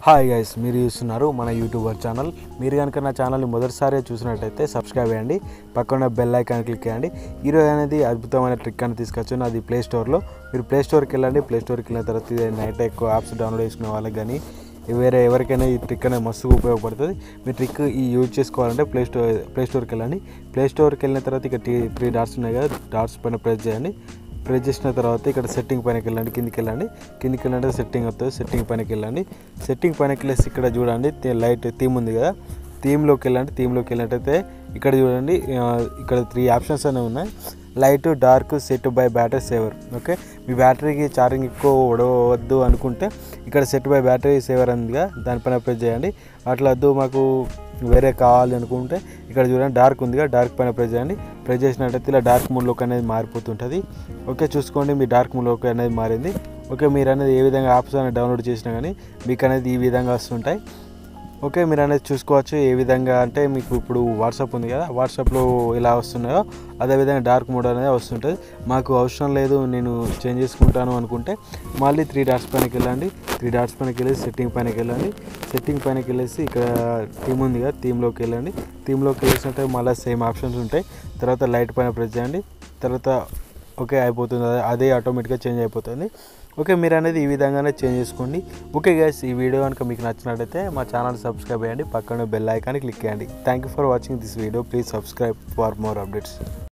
hi guys మీరు చూస్తున్నారు మన యూట్యూబర్ ఛానల్ మీరు కనుక నా ఛానల్ని మొదటిసారి చూసినట్టయితే సబ్స్క్రైబ్ చేయండి పక్కన బెల్ ఐకాన్ క్లిక్ చేయండి ఈరోజు అనేది అద్భుతమైన ట్రిక్ అని తీసుకొచ్చాను అది ప్లే స్టోర్లో మీరు ప్లే స్టోర్కి వెళ్ళండి ప్లే స్టోర్కి వెళ్ళిన తర్వాత ఇది నైట్ ఎక్కువ యాప్స్ డౌన్లోడ్ చేసుకునే వాళ్ళకి కానీ వేరే ఎవరికైనా ఈ ట్రిక్ అనేది మస్తుగా ఉపయోగపడుతుంది మీ ట్రిక్ ఈ యూజ్ చేసుకోవాలంటే ప్లే స్టోర్ ప్లే స్టోర్కి వెళ్ళండి ప్లే స్టోర్కి వెళ్ళిన తర్వాత ఇక టీ త్రీ డాట్స్ ఉన్నాయి కదా డాట్స్ పైన ప్రెస్ చేయండి ప్రెస్ చేసిన తర్వాత ఇక్కడ సెట్టింగ్ పైనకి వెళ్ళండి కిందికి వెళ్ళండి కిందికి వెళ్ళంటే సెట్టింగ్ వస్తుంది సెట్టింగ్ పైనకి వెళ్ళండి సెట్టింగ్ పైనకి వెళ్ళేసి ఇక్కడ చూడండి తే- లైట్ థీమ్ ఉంది కదా థీమ్లోకి వెళ్ళండి థీమ్లోకి వెళ్ళినట్టయితే ఇక్కడ చూడండి ఆ, ఇక్కడ త్రీ ఆప్షన్స్ అనేవి ఉన్నాయి light dark set by battery saver okay మీ బ్యాటరీకి ఛార్జింగ్ ఎక్కువ ఉడవద్దు అనుకుంటే ఇక్కడ సెట్ బై బ్యాటరీ సేవర్ ఉందిగా దానిపైన ప్రెస్ చేయండి అట్లా వద్దు మాకు వేరే కావాలి అనుకుంటే ఇక్కడ చూడండి డార్క్ ఉందిగా డార్క్ పైన ప్రెస్ చేయండి ప్రెస్ చేసినట్టయితే ఇలా డార్క్ మూడ్లోకి అనేది మారిపోతుంటుంది ఓకే చూసుకోండి మీ డార్క్ మూడ్లోకి అనేది మారింది ఓకే మీరు అనేది ఏ విధంగా యాప్స్ అనేది డౌన్లోడ్ చేసినా కానీ మీకు అనేది ఈ విధంగా వస్తుంటాయి ఓకే మీరు అనేది చూసుకోవచ్చు ఏ విధంగా అంటే మీకు ఇప్పుడు వాట్సాప్ ఉంది కదా వాట్సాప్లో ఎలా వస్తున్నాయో అదేవిధంగా డార్క్ మోడ్ అనేది వస్తుంటుంది మాకు అవసరం లేదు నేను చేంజ్ చేసుకుంటాను అనుకుంటే మళ్ళీ త్రీ డాట్స్ పైనకి వెళ్ళండి త్రీ డాట్స్ పైనకి వెళ్ళి సెట్టింగ్ పైనకి వెళ్ళండి సెట్టింగ్ పైనకి వెళ్ళేసి ఇక్కడ థీమ్ ఉంది కదా థీమ్లోకి వెళ్ళండి థీమ్లోకి వెళ్ళేసినట్టే మళ్ళీ సేమ్ ఆప్షన్స్ ఉంటాయి తర్వాత లైట్ పైన ప్రెస్ చేయండి తర్వాత ఓకే అయిపోతుంది అదే- అదే ఆటోమేటిక్గా చేంజ్ అయిపోతుంది ఓకే మీరు అనేది ఈ విధంగానే చేంజ్ చేసుకోండి ఓకే గైస్ ఈ వీడియో కనుక మీకు నచ్చినట్టయితే మా ఛానల్ సబ్స్క్రైబ్ చేయండి పక్కన బెల్ ఐకాన్ క్లిక్ చేయండి thank you for watching this video please subscribe for more updates